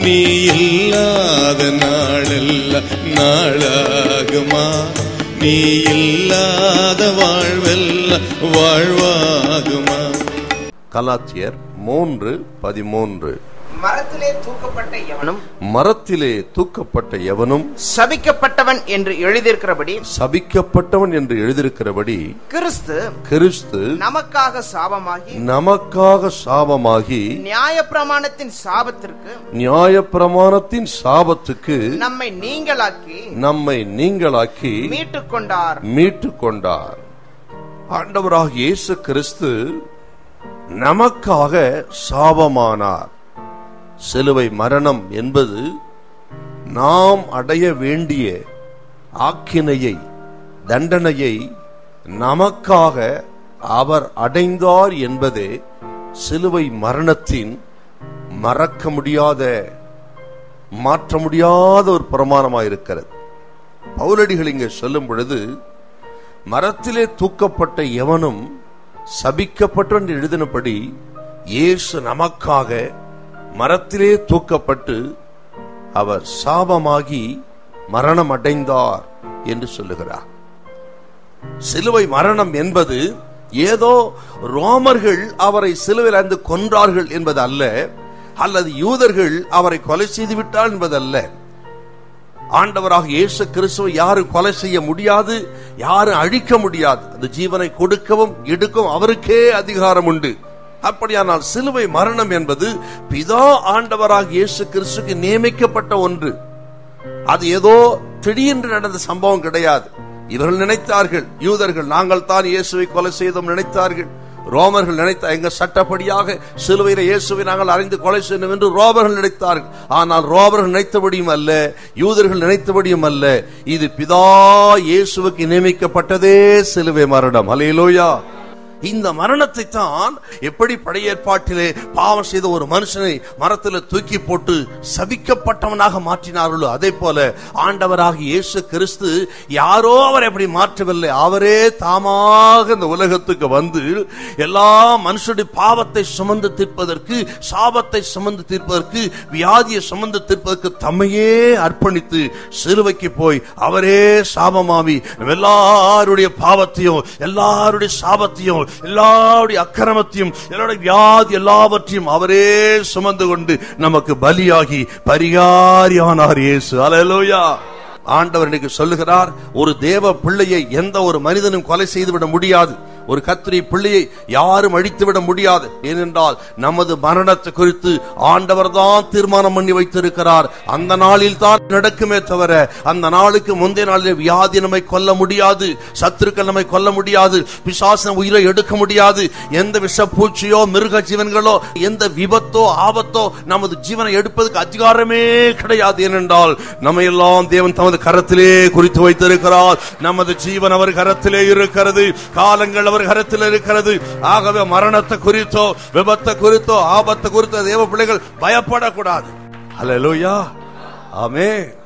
நீ இல்லாத நாளெல்லாம் நாளாகுமா நீ இல்லாத வாழ்வெல்லாம் வாழ்வாகுமா கலாத்தியர் மூன்று பதிமூன்று மரத்திலே தூக்கப்பட்ட எவனும் மரத்திலே தூக்கப்பட்ட எவனும் சபிக்கப்பட்டவன் என்று எழுதியிருக்கிறபடி சபிக்கப்பட்டவன் என்று எழுதியிருக்கிறபடி கிறிஸ்து கிறிஸ்து நமக்காக சாபமாகி நமக்காக சாபமாகி நியாயப்பிரமாணத்தின் சாபத்திற்கு நியாயப்பிரமாணத்தின் சாபத்துக்கு நம்மை நீங்களாக்கி நம்மை நீங்களாக்கி மீட்டுக் கொண்டார் மீட்டு கொண்டார் ஆண்டவராக இயேசு கிறிஸ்து நமக்காக சாபமானார் சிலுவை மரணம் என்பது நாம் அடைய வேண்டிய ஆக்கினையை தண்டனையை நமக்காக அவர் அடைந்தார் என்பதே சிலுவை மரணத்தின் மறக்க முடியாத மாற்ற முடியாத ஒரு பிரமாணமாயிருக்கிறது பவுலடிகள் இங்கே சொல்லும் பொழுது மரத்திலே தூக்கப்பட்ட எவனும் சபிக்கப்பட்டு என்று எழுதினபடி இயேசு நமக்காக மரத்திலே தூக்கப்பட்டு அவர் சாபமாகி மரணம் அடைந்தார் என்று சொல்லுகிறார் சிலுவை மரணம் என்பது ஏதோ ரோமர்கள் அவரை சிலுவையில் அந்து கொன்றார்கள் என்பது அல்ல அல்லது யூதர்கள் அவரை கொலை செய்து விட்டார் என்பதல்ல ஆண்டவராக இயேசு கிறிஸ்துவை யாரும் கொலை செய்ய முடியாது யாரும் அழிக்க முடியாது அந்த ஜீவனை கொடுக்கவும் எடுக்கவும் அவருக்கே அதிகாரம் உண்டு அப்படியானால் சிலுவை மரணம் என்பது பிதா ஆண்டவராக இயேசு கிறிஸ்துக்கு நியமிக்கப்பட்ட ஒன்று அது ஏதோ திடீரென்று நடந்த சம்பவம் கிடையாது இவர்கள் நினைத்தார்கள் யூதர்கள் நாங்கள் தான் இயேசுவை கொலை செய்தோம் நினைத்தார்கள் ரோமர்கள் நினைத்த எங்க சட்டப்படியாக சிலுவையில இயேசுவை நாங்கள் அறிந்து கொலை செய்யணும் என்று ரோமர்கள் நினைத்தார்கள் ஆனால் ரோமர்கள் நினைத்தபடியும் அல்ல யூதர்கள் நினைத்தபடியும் அல்ல இது பிதா இயேசுவுக்கு நியமிக்கப்பட்டதே சிலுவை மரணம் அலையிலோயா இந்த மரணத்தை தான் எப்படி பழைய ஏற்பாட்டிலே பாவம் செய்த ஒரு மனுஷனை மரத்தில் தூக்கி போட்டு சபிக்கப்பட்டவனாக மாற்றினார்களோ அதே போல ஆண்டவராக இயேசு கிறிஸ்து யாரோ அவரை அப்படி மாற்றவில்லை அவரே தாமாக இந்த உலகத்துக்கு வந்து எல்லா மனுஷனுடைய பாவத்தை சுமந்து தீர்ப்பதற்கு சாபத்தை சுமந்து தீர்ப்பதற்கு வியாதியை சுமந்து தீர்ப்பதற்கு தம்மையே அர்ப்பணித்து சிலுவைக்கு போய் அவரே சாபமாவி எல்லாருடைய பாவத்தையும் எல்லாருடைய சாபத்தையும் எல்லாருடைய அக்கிரமத்தையும் எல்லாருடைய வியாதி எல்லாவற்றையும் அவரே சுமந்து கொண்டு நமக்கு பலியாகி பரிகாரியானார் இயேசு அலலோயா ஆண்டவர் இன்னைக்கு சொல்லுகிறார் ஒரு தேவ பிள்ளையை எந்த ஒரு மனிதனும் கொலை செய்துவிட முடியாது ஒரு கத்திரி பிள்ளையை யாரும் அழித்துவிட முடியாது ஏனென்றால் நமது மரணத்தை குறித்து ஆண்டவர் தான் தீர்மானம் பண்ணி வைத்திருக்கிறார் அந்த நாளில் தான் நடக்குமே தவிர அந்த நாளுக்கு முந்தைய நாளில் வியாதி நம்மை கொல்ல முடியாது சத்துருக்கள் நம்மை கொல்ல முடியாது பிசாசன உயிரை எடுக்க முடியாது எந்த விஷ பூச்சியோ மிருக ஜீவன்களோ எந்த விபத்தோ ஆபத்தோ நமது ஜீவனை எடுப்பதற்கு அதிகாரமே கிடையாது ஏனென்றால் நம்ம எல்லாம் தேவன் தமது கரத்திலே குறித்து வைத்திருக்கிறார் நமது ஜீவன் அவர் கரத்திலே இருக்கிறது காலங்கள் அவர் கரத்தில் இருக்கிறது ஆகவே மரணத்தை குறித்தோ விபத்தை குறித்தோ ஆபத்தை குறித்தோ தேவ பிள்ளைகள் பயப்படக்கூடாது அல்லேலூயா ஆமென்